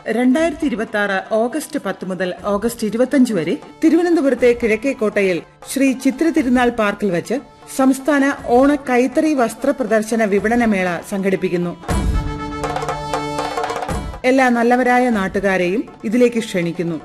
രണ്ടായിരത്തി ഇരുപത്തി ആറ് ഓഗസ്റ്റ് പത്ത് മുതൽ ഓഗസ്റ്റ് ഇരുപത്തിയഞ്ച് വരെ തിരുവനന്തപുരത്തെ കിഴക്കേക്കോട്ടയിൽ ശ്രീ ചിത്ര തിരുനാൾ പാർക്കിൽ വച്ച് സംസ്ഥാന ഓണ കൈത്തറി വസ്ത്ര പ്രദർശന വിപണനമേള സംഘടിപ്പിക്കുന്നു എല്ലാ നല്ലവരായ നാട്ടുകാരെയും ഇതിലേക്ക് ക്ഷണിക്കുന്നു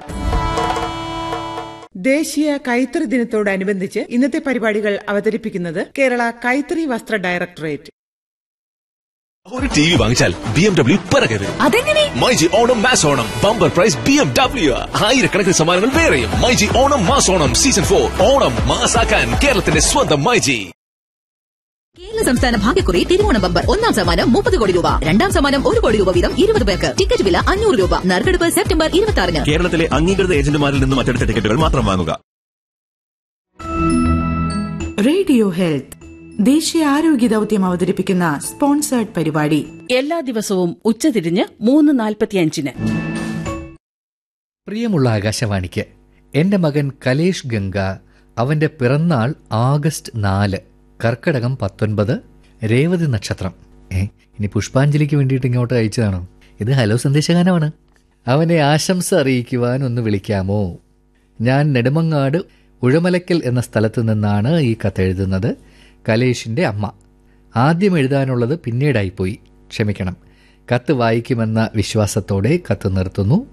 ദേശീയ കൈത്തറി ദിനത്തോടനുബന്ധിച്ച് ഇന്നത്തെ പരിപാടികൾ അവതരിപ്പിക്കുന്നത് കേരള കൈത്തറി വസ്ത്ര ഡയറക്ടറേറ്റ് ഒരു ടി വി വാങ്ങിച്ചാൽ ബി എം ഡബ്ല്യു പിറകെ വരും അതെങ്ങനെ myG Onam mass Onam bumper prize B M W ആയിരക്കണക്കിന് സമ്മാനങ്ങൾ വേറെയും myG Onam mass Onam season for Onam മാസാക്കാൻ കേരളത്തിന്റെ സ്വന്തം മൈജി കേരള സംസ്ഥാന ഭാഗ്യക്കുറി തിരുവോണം ബമ്പർ ഒന്നാം സമ്മാനം മുപ്പത് കോടി രൂപ രണ്ടാം സമ്മാനം ഒരു കോടി രൂപ വീതം ഇരുപത് പേർക്ക് ടിക്കറ്റ് വില അഞ്ഞൂറ് രൂപ നറുക്കെടുപ്പ് സെപ്റ്റംബർ ഇരുപത്തി ആറിന് കേരളത്തിലെ അംഗീകൃത ഏജന്റുമാരിൽ നിന്നും മറ്റെടുത്ത ടിക്കറ്റുകൾ മാത്രം വാങ്ങുക റേഡിയോ ഹെൽത്ത് ദേശീയ ആരോഗ്യ ദൗത്യം അവതരിപ്പിക്കുന്ന സ്പോൺസേർഡ് പരിപാടി എല്ലാ ദിവസവും ഉച്ചതിരിഞ്ഞ് മൂന്ന് നാൽപ്പത്തിയഞ്ചിന് പ്രിയമുള്ള ആകാശവാണിക്ക് എൻ്റെ മകൻ കലേഷ് ഗംഗ അവൻ്റെ പിറന്നാൾ ആഗസ്റ്റ് നാല് കർക്കടകം പത്തൊൻപത് രേവതി നക്ഷത്രം ഏ ഇനി പുഷ്പാഞ്ജലിക്ക് വേണ്ടിയിട്ട് ഇങ്ങോട്ട് അയച്ചതാണോ ഇത് ഹലോ സന്ദേശഗാനമാണ് അവനെ ആശംസ അറിയിക്കുവാൻ ഒന്ന് വിളിക്കാമോ ഞാൻ നെടുമങ്ങാട് ഉഴമലക്കൽ എന്ന സ്ഥലത്ത് നിന്നാണ് ഈ കത്തെഴുതുന്നത് കലേഷിൻ്റെ അമ്മ ആദ്യം എഴുതാനുള്ളത് പിന്നീടായിപ്പോയി ക്ഷമിക്കണം കത്ത് വായിക്കുമെന്ന വിശ്വാസത്തോടെ കത്ത് നിർത്തുന്നു